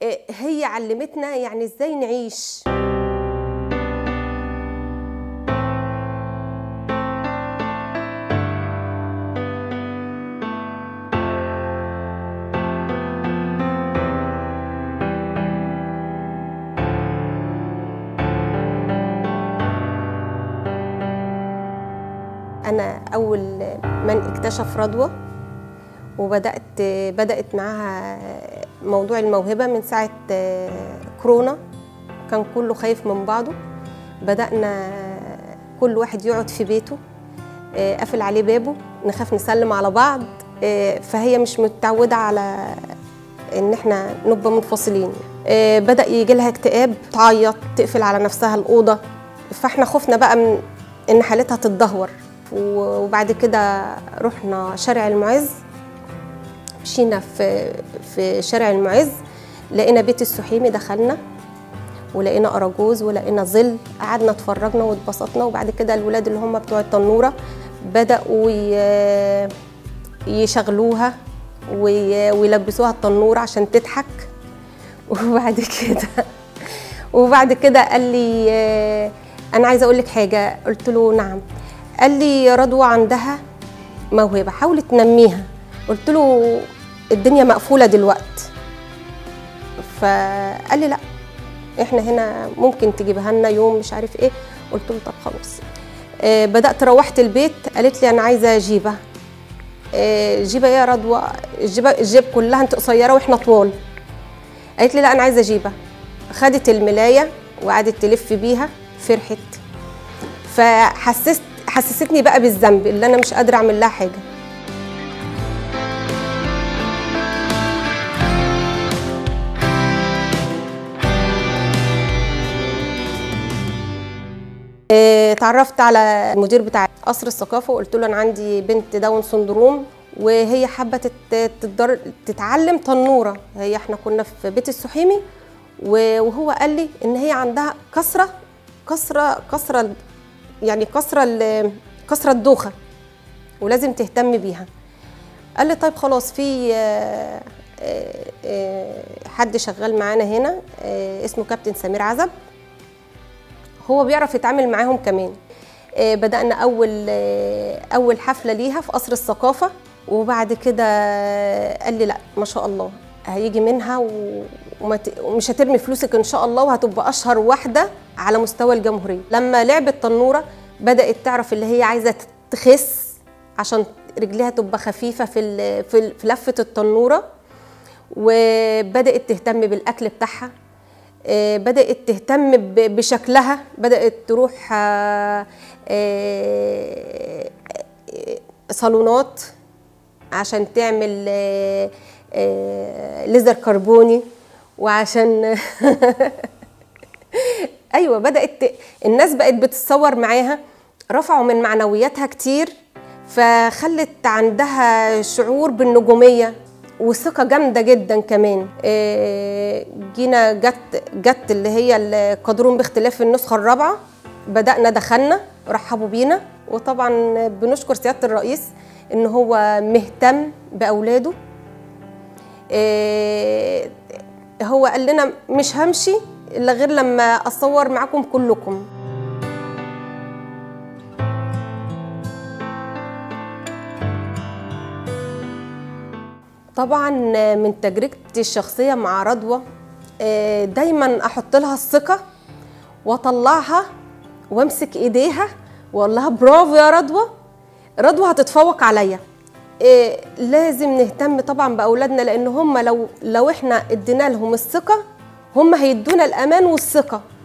آه، هي علمتنا يعني ازاي نعيش انا اول من اكتشف رضوى وبدات بدات معاها موضوع الموهبه من ساعه كورونا كان كله خايف من بعضه بدانا كل واحد يقعد في بيته قافل عليه بابه نخاف نسلم على بعض فهي مش متعوده على ان احنا نبقى منفصلين بدا يجي لها اكتئاب تعيط تقفل على نفسها الاوضه فاحنا خفنا بقى من ان حالتها تتدهور وبعد كده رحنا شارع المعز مشينا في في شارع المعز لقينا بيت السحيمي دخلنا ولقينا اراجوز ولقينا ظل قعدنا اتفرجنا واتبسطنا وبعد كده الولاد اللي هم بتوع التنوره بداوا يشغلوها ويلبسوها التنوره عشان تضحك وبعد كده وبعد كده قال لي انا عايزه اقول لك حاجه قلت له نعم قال لي رضوى عندها موهبه حاولي تنميها قلت له الدنيا مقفوله دلوقتي فقال لي لا احنا هنا ممكن تجيبها لنا يوم مش عارف ايه قلت له طب خلاص آه بدات روحت البيت قالت لي انا عايزه جيبه آه جيبه يا رضوى الجيبه الجيب كلها انت قصيره واحنا طوال قالت لي لا انا عايزه جيبه خدت الملايه وقعدت تلف بيها فرحت فحسست حسستني بقى بالذنب اللي انا مش قادره اعمل لها حاجه اتعرفت على المدير بتاع قصر الثقافه وقلت له انا عندي بنت داون سندروم وهي حابه تتدر... تتعلم تنوره هي احنا كنا في بيت السحيمي وهو قال لي ان هي عندها كسره كسره كسره يعني كسره كسره الدوخه ولازم تهتم بيها قال لي طيب خلاص في حد شغال معانا هنا اسمه كابتن سمير عزب هو بيعرف يتعامل معاهم كمان بدأنا أول أول حفلة ليها في قصر الثقافة وبعد كده قال لي لا ما شاء الله هيجي منها ومش هترمي فلوسك إن شاء الله وهتبقى أشهر واحدة على مستوى الجمهورية لما لعبت تنورة بدأت تعرف اللي هي عايزة تخس عشان رجليها تبقى خفيفة في في لفة التنورة وبدأت تهتم بالأكل بتاعها بدأت تهتم بشكلها بدأت تروح صالونات عشان تعمل ليزر كربوني وعشان ايوه بدات الناس بقت بتتصور معاها رفعوا من معنوياتها كتير فخلت عندها شعور بالنجوميه وثقه جامده جدا كمان جينا جت جت اللي هي القدرون باختلاف النسخه الرابعه بدانا دخلنا رحبوا بينا وطبعا بنشكر سياده الرئيس ان هو مهتم باولاده هو قال لنا مش همشي الا غير لما اتصور معاكم كلكم طبعا من تجربتي الشخصيه مع رضوى دايما احط لها الثقه واطلعها وامسك ايديها واقول لها برافو يا رضوى رضوى هتتفوق عليا إيه لازم نهتم طبعا باولادنا لان هم لو لو احنا ادينا لهم الثقه هم هيدونا الامان والثقه